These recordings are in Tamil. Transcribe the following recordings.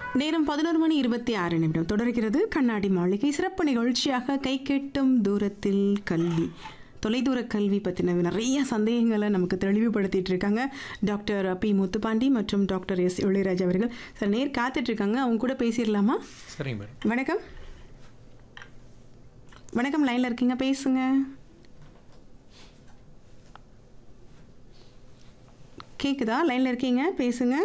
நேரம் பதினோரு மணி இருபத்தி ஆறு நிமிடம் தொடர்கிறது கண்ணாடி மாளிகை சிறப்பு நிகழ்ச்சியாக கை கெட்டும் தூரத்தில் கல்வி தொலைதூர கல்வி பற்றின நிறைய சந்தேகங்களை நமக்கு தெளிவுபடுத்திட்டு இருக்காங்க டாக்டர் பி முத்துப்பாண்டி மற்றும் டாக்டர் எஸ் இளையராஜ் அவர்கள் சார் நேர் காத்துட்டு இருக்காங்க அவங்க கூட பேசிடலாமா சரிங்க மேடம் வணக்கம் வணக்கம் லைனில் இருக்கீங்க பேசுங்க கேக்குதா லைனில் இருக்கீங்க பேசுங்க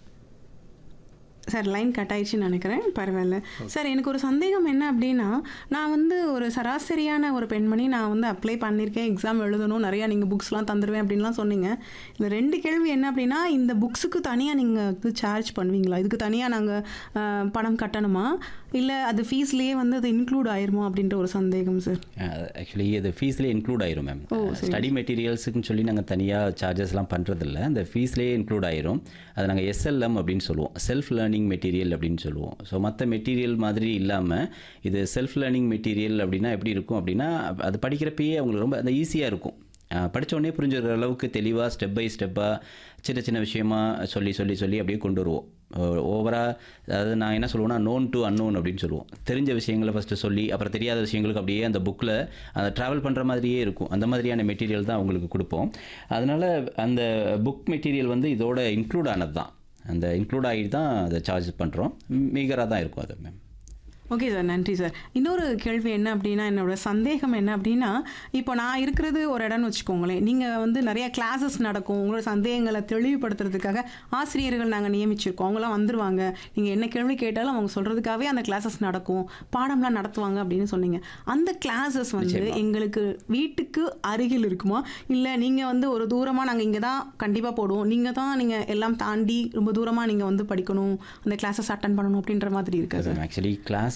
சார் லைன் கட் ஆயிடுச்சுன்னு நினைக்கிறேன் பரவாயில்ல சார் எனக்கு ஒரு சந்தேகம் என்ன அப்படின்னா நான் வந்து ஒரு சராசரியான ஒரு பெண்மணி நான் வந்து அப்ளை பண்ணியிருக்கேன் எக்ஸாம் எழுதணும் நிறையா நீங்கள் புக்ஸ்லாம் தந்துடுவேன் அப்படின்லாம் சொன்னீங்க இந்த ரெண்டு கேள்வி என்ன அப்படின்னா இந்த புக்ஸுக்கு தனியாக நீங்கள் வந்து சார்ஜ் பண்ணுவீங்களா இதுக்கு தனியாக நாங்கள் பணம் கட்டணுமா இல்லை அது ஃபீஸ்லேயே வந்து அது இன்க்ளூட் ஆயிருமா அப்படின்ற ஒரு சந்தேகம் சார் ஆக்சுவலி இது ஃபீஸ்லேயே இன்க்ளூட் ஆயிரும் மேம் ஸ்டடி மெட்டீரியல்ஸுக்குன்னு சொல்லி நாங்கள் தனியாக சார்ஜஸ்லாம் பண்ணுறதில்ல அந்த ஃபீஸ்லேயே இன்க்ளூட் ஆயிரும் அதை நாங்கள் எஸ்எல்எம் அப்படின்னு சொல்லுவோம் செல்ஃப் லேர்னிங் மெட்டீரியல் அப்படின்னு சொல்லுவோம் ஸோ மற்ற மெட்டீரியல் மாதிரி இல்லாமல் இது செல்ஃப் லேர்னிங் மெட்டீரியல் அப்படின்னா எப்படி இருக்கும் அப்படின்னா அது படிக்கிறப்பயே அவங்களுக்கு ரொம்ப அந்த ஈஸியாக இருக்கும் அஹ் படிச்ச உடனே புரிஞ்சுற அளவுக்கு தெளிவாக ஸ்டெப் பை ஸ்டெப்பாக சின்ன சின்ன விஷயமா சொல்லி சொல்லி சொல்லி அப்படியே கொண்டு வருவோம் ஓவராக அதாவது நான் என்ன சொல்லுவேன்னா நோன் டு அன்னோன் அப்படின்னு சொல்லுவோம் தெரிஞ்ச விஷயங்களை ஃபஸ்ட்டு சொல்லி அப்புறம் தெரியாத விஷயங்களுக்கு அப்படியே அந்த புக்கில் அதை ட்ராவல் பண்ணுற மாதிரியே இருக்கும் அந்த மாதிரியான மெட்டீரியல் தான் அவங்களுக்கு கொடுப்போம் அதனால் அந்த புக் மெட்டீரியல் வந்து இதோட இன்க்ளூட் ஆனது தான் அந்த இன்க்ளூட் ஆகிட்டு தான் அதை சார்ஜ் பண்ணுறோம் மீகராக தான் இருக்கும் அது மேம் ஓகே சார் நன்றி சார் இன்னொரு கேள்வி என்ன அப்படின்னா என்னோட சந்தேகம் என்ன அப்படின்னா இப்போ நான் இருக்கிறது ஒரு இடம்னு வச்சுக்கோங்களேன் நீங்கள் வந்து நிறைய கிளாஸஸ் நடக்கும் உங்களோட சந்தேகங்களை தெளிவுபடுத்துறதுக்காக ஆசிரியர்கள் நாங்கள் நியமிச்சிருக்கோம் அவங்களாம் வந்துருவாங்க நீங்கள் என்ன கேள்வி கேட்டாலும் அவங்க சொல்கிறதுக்காகவே அந்த கிளாஸஸ் நடக்கும் பாடம்லாம் நடத்துவாங்க அப்படின்னு சொன்னீங்க அந்த கிளாஸஸ் வந்து எங்களுக்கு வீட்டுக்கு அருகில் இருக்குமா இல்லை நீங்கள் வந்து ஒரு தூரமாக நாங்கள் இங்கே தான் கண்டிப்பாக போடுவோம் நீங்கள் தான் நீங்கள் எல்லாம் தாண்டி ரொம்ப தூரமாக நீங்கள் வந்து படிக்கணும் அந்த கிளாஸஸ் அட்டன் பண்ணணும் அப்படின்ற மாதிரி இருக்கா சார் ஆக்சுவலி கிளாஸ்